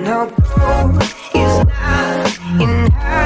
no gold is not in her.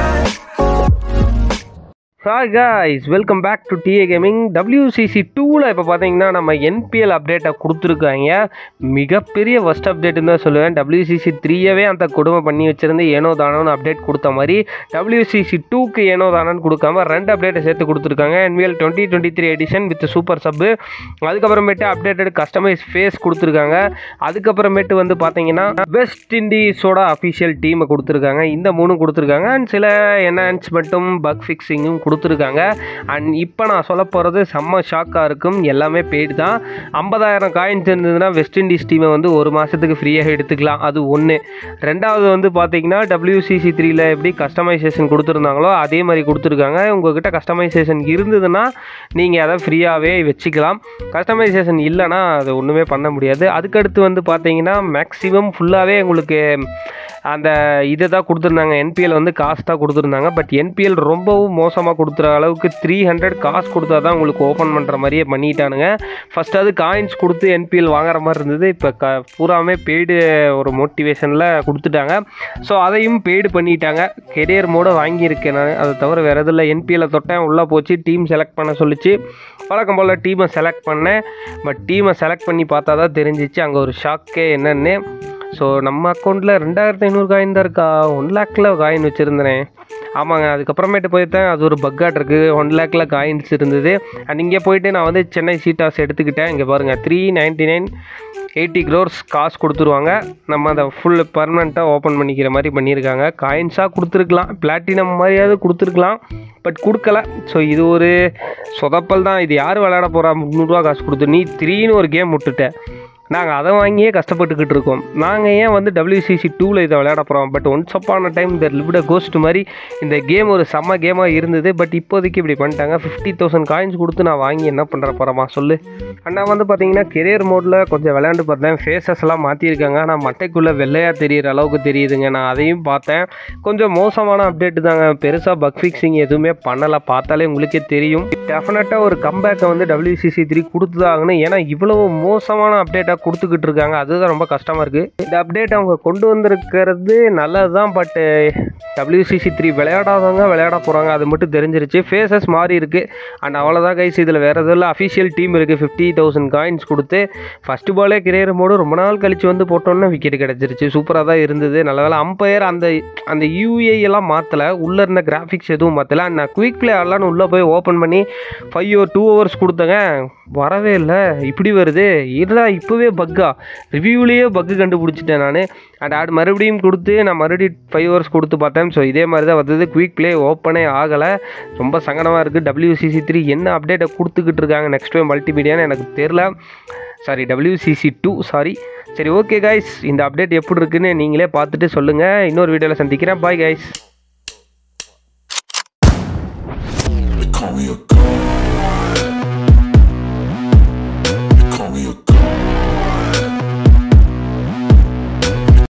Hi guys welcome back to DA gaming WCC டூவில் இப்போ பார்த்தீங்கன்னா நம்ம NPL அப்டேட்டை கொடுத்துருக்காங்க மிகப்பெரிய ஃபஸ்ட் அப்டேட்டுன்னு தான் சொல்லுவேன் டபிள்யூசிசி த்ரீயவே அந்த கொடுமை பண்ணி வச்சிருந்து ஏனோ தானோன்னு அப்டேட் கொடுத்த மாதிரி டபிள்யூசிசி டூக்கு ஏனோ தானோன்னு கொடுக்காம ரெண்டு அப்டேட்டை சேர்த்து கொடுத்துருக்காங்க NPL twenty twenty three edition with super சப்பு அதுக்கப்புறமேட்டு அப்டேட்டட் கஸ்டமைஸ் ஃபேஸ் கொடுத்துருக்காங்க அதுக்கப்புறமேட்டு வந்து பார்த்தீங்கன்னா வெஸ்ட் இண்டீஸோட அஃபிஷியல் டீமை கொடுத்துருக்காங்க இந்த மூணும் கொடுத்துருக்காங்க அண்ட் சில என்ஹான்ஸ்மெண்ட்டும் பக் ஃபிக்ஸிங்கும் கொடுத்துருக்காங்க அண்ட் இப்போ நான் சொல்ல போகிறது செம்ம ஷாக்காக இருக்கும் எல்லாமே பெய்டு தான் ஐம்பதாயிரம் காயின்ஸ் இருந்ததுன்னா வெஸ்ட் இண்டீஸ் டீமை வந்து ஒரு மாதத்துக்கு ஃப்ரீயாக எடுத்துக்கலாம் அது ஒன்று ரெண்டாவது வந்து பார்த்தீங்கன்னா டபிள்யூசிசி த்ரீல எப்படி கஸ்டமைசேஷன் கொடுத்துருந்தாங்களோ அதே மாதிரி கொடுத்துருக்காங்க உங்ககிட்ட கஸ்டமைசேஷன் இருந்ததுன்னா நீங்கள் அதை ஃப்ரீயாகவே வச்சுக்கலாம் கஸ்டமைசேஷன் இல்லைன்னா அது ஒன்றுமே பண்ண முடியாது அதுக்கடுத்து வந்து பார்த்தீங்கன்னா மேக்ஸிமம் ஃபுல்லாகவே உங்களுக்கு அந்த இதை தான் கொடுத்துருந்தாங்க என்பிஎல் வந்து காசு தான் கொடுத்துருந்தாங்க பட் என்பிஎல் ரொம்பவும் மோசமாக கொடுத்துற அளவுக்கு த்ரீ ஹண்ட்ரட் காசு கொடுத்தா தான் உங்களுக்கு ஓப்பன் பண்ணுற மாதிரியே பண்ணிட்டானுங்க ஃபஸ்ட் அது காயின்ஸ் கொடுத்து என்பிஎல் வாங்குற மாதிரி இருந்தது இப்போ க பூராமே பெய்டு ஒரு மோட்டிவேஷனில் கொடுத்துட்டாங்க ஸோ அதையும் பெய்டு பண்ணிட்டாங்க கெரியர் மோட வாங்கியிருக்கேன் நான் அதை தவிர வேறு எதுவும் இல்லை என்பிஎல்லை தொட்டேன் உள்ளே போச்சு டீம் செலக்ட் பண்ண சொல்லிச்சு வழக்கம் போல் டீமை செலக்ட் பண்ணேன் பட் டீமை செலக்ட் பண்ணி பார்த்தா தான் தெரிஞ்சிச்சு அங்கே ஒரு ஷாக்கே என்னென்னு ஸோ நம்ம அக்கௌண்ட்டில் ரெண்டாயிரத்தி ஐநூறு காயின் தான் இருக்கா ஒன் லேக்கில் காயின் வச்சுருந்தேன் ஆமாங்க அதுக்கப்புறமேட்டு போயிட்டேன் அது ஒரு பக்காட் இருக்குது ஒன் லேக்கில் காயின்ஸ் இருந்தது அண்ட் இங்கே போயிட்டு நான் வந்து சென்னை சீட்டாஸ் எடுத்துக்கிட்டேன் இங்கே பாருங்கள் three ninety nine eighty crores காசு கொடுத்துருவாங்க நம்ம அதை ஃபுல் பர்மனெண்ட்டாக ஓப்பன் பண்ணிக்கிற மாதிரி பண்ணியிருக்காங்க காயின்ஸாக கொடுத்துருக்கலாம் பிளாட்டினம் மாதிரியாவது கொடுத்துருக்கலாம் பட் கொடுக்கல ஸோ இது ஒரு சொதப்பல் தான் இது யார் விளையாட போகிறா முந்நூறுரூவா காசு கொடுத்து நீ த்ரீன்னு ஒரு கேம் விட்டுட்ட நாங்கள் அதை வாங்கியே கஷ்டப்பட்டுக்கிட்டு இருக்கோம் நாங்கள் ஏன் வந்து டபிள்யூசிசி டூவில் இதை விளையாட போகிறோம் பட் ஒன்ஸ் அப்பான டைம் இந்த லிபிட கோஸ்ட் மாதிரி இந்த கேம் ஒரு செம்ம கேமாக இருந்தது பட் இப்போதைக்கு இப்படி பண்ணிட்டாங்க ஃபிஃப்டி தௌசண்ட் காயின்ஸ் கொடுத்து நான் வாங்கி என்ன பண்ணுற போகிறோமா சொல்லு அண்ணா வந்து பார்த்தீங்கன்னா கெரியர் மோடில் கொஞ்சம் விளையாண்டு பார்த்தேன் ஃபேஸஸ் எல்லாம் மாற்றிருக்காங்க ஆனால் மட்டைக்குள்ளே வெள்ளையாக தெரியிற அளவுக்கு தெரியுதுங்க நான் அதையும் பார்த்தேன் கொஞ்சம் மோசமான அப்டேட் தாங்க பெருசாக பக் ஃபிக்ஸிங் எதுவுமே பண்ணலை பார்த்தாலே உங்களுக்கே தெரியும் டெஃபினட்டாக ஒரு கம்பேக்கை வந்து டபிள்யூசிசி த்ரீ கொடுத்து தான் ஆகணும் ஏன்னா இவ்வளவு மோசமான அப்டேட்டாக கொடுத்துக்கிட்டு இருக்காங்க அதுதான் ரொம்ப கஷ்டமாக இருக்குது இந்த அப்டேட் அவங்க கொண்டு வந்திருக்கிறது நல்லது தான் பட்டு டபிள்யூசிசி த்ரீ விளையாடாதவங்க விளையாட போகிறாங்க அது மட்டும் தெரிஞ்சிருச்சு ஃபேஸஸ் மாறி இருக்குது அண்ட் அவ்வளோதான் கைஸ் இதில் வேறு எதுவும் இல்லை அஃபிஷியல் டீம் இருக்குது ஃபிஃப்டி தௌசண்ட் காயின்ஸ் கொடுத்து ஃபஸ்ட்டு பாலே கிரியர் மோடு ரொம்ப நாள் கழிச்சு வந்து போட்டோன்னே விக்கெட் கிடச்சிருச்சு சூப்பராக தான் இருந்தது நல்ல வேலை அம்பையர் அந்த அந்த யூஏ எல்லாம் மாற்றலை உள்ளே இருந்த கிராஃபிக்ஸ் எதுவும் மாற்றலை அண்ட் நான் குயிக் பிளே ஆடலான்னு உள்ளே போய் ஓப்பன் பண்ணி ஃபைவ் ஓ டூ ஹவர்ஸ் கொடுத்தேங்க வரவே இல்லை இப்படி வருது இதா இப்போவே பக்கா ரிவ்யூலேயே பக்கு கண்டுபிடிச்சிட்டேன் நான் அண்ட் ஆட் மறுபடியும் கொடுத்து நான் மறுபடியும் ஃபைவ் ஹவர்ஸ் கொடுத்து பார்த்தேன் ஸோ இதே மாதிரி தான் வந்தது குயிக் ப்ளே ஓப்பனே ஆகலை ரொம்ப சங்கடமாக இருக்குது டபிள்யூசிசி த்ரீ என்ன அப்டேட்டை கொடுத்துக்கிட்டு இருக்காங்க நெக்ஸ்ட் டைம் மல்டிமீடியான்னு எனக்கு தெரில சாரி டபிள்யூசிசி டூ சாரி சரி ஓகே கைஸ் இந்த அப்டேட் எப்படி இருக்குன்னு நீங்களே பார்த்துட்டு சொல்லுங்கள் இன்னொரு வீடியோவில் சந்திக்கிறேன் பாய் கைஸ்